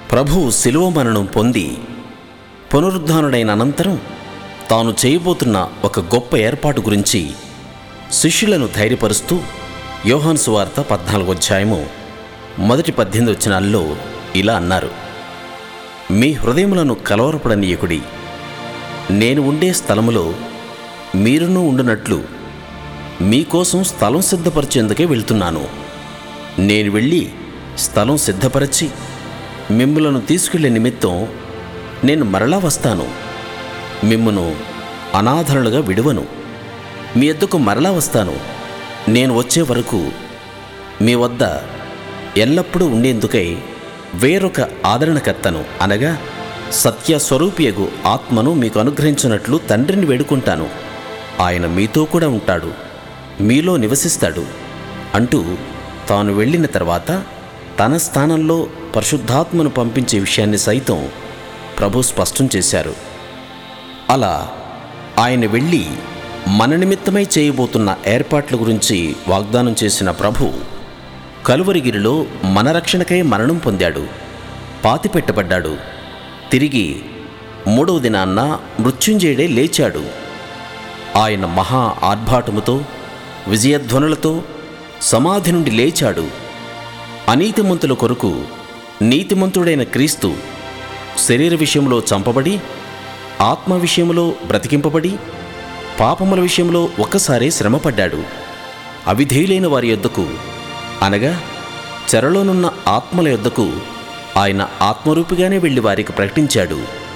ప్రభువు శిలువ మరణం పొంది పునరుద్ధానుడైన అనంతరం తాను చేయబోతున్న ఒక గొప్ప ఏర్పాటు గురించి శిష్యులను ధైర్యపరుస్తూ యోహాను సువార్త పద్నాలుగు అధ్యాయము మొదటి పద్దెనిమిది వచనాల్లో ఇలా అన్నారు మీ హృదయములను కలవరపడనీయకుడి నేను ఉండే స్థలములో మీరును ఉండునట్లు మీకోసం స్థలం సిద్ధపరిచేందుకే వెళ్తున్నాను నేను వెళ్ళి స్థలం సిద్ధపరచి మిమ్ములను తీసుకెళ్లే నిమిత్తం నేను మరలా వస్తాను మిమ్మును అనాథరులుగా విడువను మీ ఎద్దుకు మరలా వస్తాను నేను వచ్చే వరకు మీ వద్ద ఎల్లప్పుడూ ఉండేందుకై వేరొక ఆదరణకర్తను అనగా సత్య స్వరూపియగు ఆత్మను మీకు అనుగ్రహించినట్లు తండ్రిని వేడుకుంటాను ఆయన మీతో కూడా ఉంటాడు మీలో నివసిస్తాడు అంటూ తాను వెళ్ళిన తర్వాత తన స్థానంలో పరిశుద్ధాత్మను పంపించే విషయాన్ని సైతం ప్రభు స్పష్టం చేశారు అలా ఆయన వెళ్ళి మన నిమిత్తమై చేయబోతున్న ఏర్పాట్ల గురించి వాగ్దానం చేసిన ప్రభు కలువరిగిరిలో మన రక్షణకై మరణం పొందాడు పాతిపెట్టబడ్డాడు తిరిగి మూడవ దినాన్న మృత్యుంజయుడే లేచాడు ఆయన మహా ఆర్భాటముతో విజయధ్వనులతో సమాధి నుండి లేచాడు అనీతిమంతుల కొరకు నీతిమంతుడైన క్రీస్తు శరీర విషయంలో చంపబడి ఆత్మ విషయంలో బ్రతికింపబడి పాపముల విషయంలో ఒక్కసారే శ్రమపడ్డాడు అవిధేయులైన వారి యొద్దకు అనగా చెరలోనున్న ఆత్మల యొద్దకు ఆయన ఆత్మరూపిగానే వెళ్ళి వారికి ప్రకటించాడు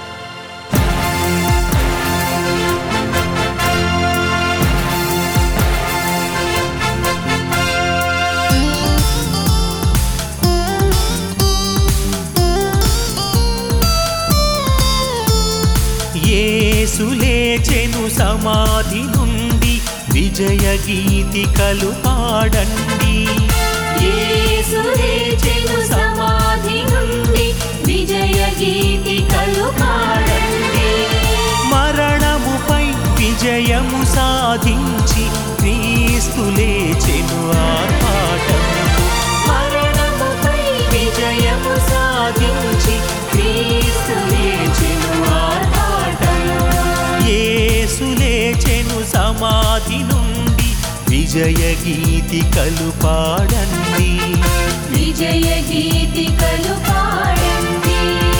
యేసు లేచెను సమాధి నుండి విజయ గీతికలు పాడండి యేసు లేచెను సమాధి నుండి విజయ గీతికలు పాడండి మరణముపై విజయము సాధించి క్రీస్తు లేచెను ఆర్భాటముతో మరణముపై విజయము సాధించి క్రీస్తు లేచెను ఆర్భాటముతో. యేసు లేచెను సమాధి నుండి విజయ గీతికలు పాడండి విజయ గీతికలు పాడండి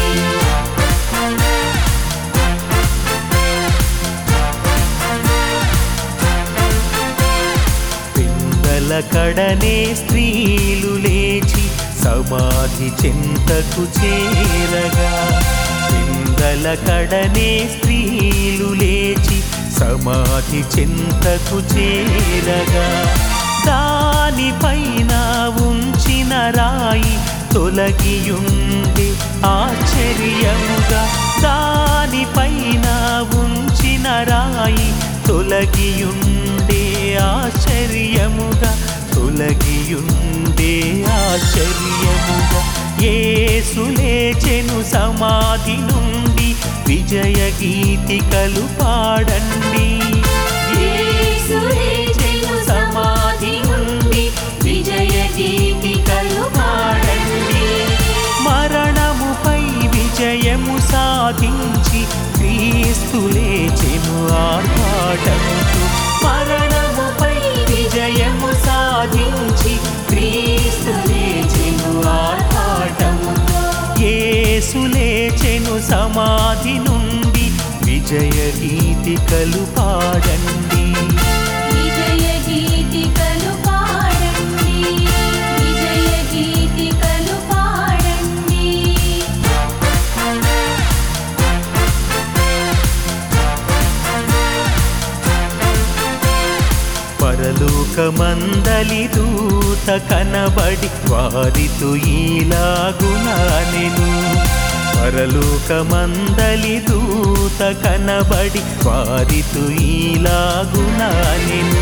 పిందల కడనే స్త్రీలు లేచి సమాధి చెంతకు చేరగా పిందల కడనే స్త్రీలు లేచి సమాధి చెంతకు చేరగా దానిపైన ఉంచిన రాయి తొలగియుండి ఆశ్చర్యముగా దానిపైన ఉంచిన రాయి తొలగియుండే ఆశ్చర్యముగా తొలగియుండే ఆశ్చర్యముగా యేసు లేచెను సమాధి నుండి విజయ గీతికలు పాడండి యేసు లేచెను సమాధి నుండి విజయ గీతికలు పాడండి మరణముపై విజయము సాధించి క్రీస్తు లేచెను ఆర్భాటముతో మరణముపై విజయము సాధించి క్రీస్తు లేచెను ఆర్భాటముతో యేసు లేచెను సమాధి నుండి విజయ గీతికలు పాడండి విజయ గీతికలు పాడండి విజయ గీతికలు పాడండి పరలోకమందలి దూత కనబడి వారితో ఈలాగునానెను పరలోకమందలి దూత కనబడి వారితో ఈలాగునానెను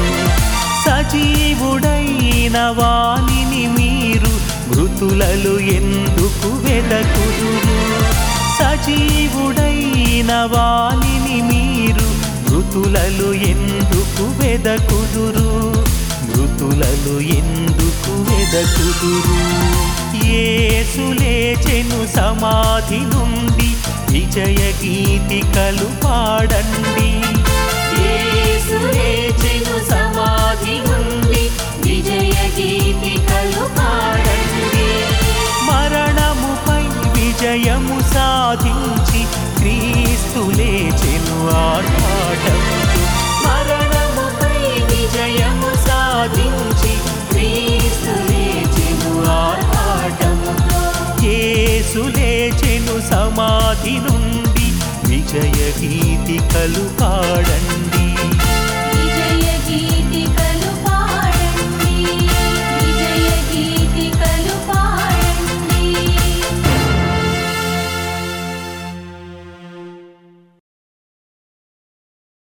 సజీవుడైన వాణిని మీరు మృతులలో ఎందుకు వెదకుదురు సజీవుడైన వాణిని మీరు మృతులలో ఎందుకు వెదకుదురు మృతులలో ఎందుకు వెదకుదురు యేసు లేచెను సమా విజయ గీతికలు పాడండి యేసు లేచెను సమాధి నుండి విజయ గీతికలు పాడండి మరణముపై విజయము సాధించి క్రీస్తు లేచెను ఆర్భాటముతో మరణముపై విజయము సాధించి క్రీస్తు లేచెను ఆర్భాటముతో యేసు లేచెను సమాధి నుండి విజయ గీతికలు పాడండి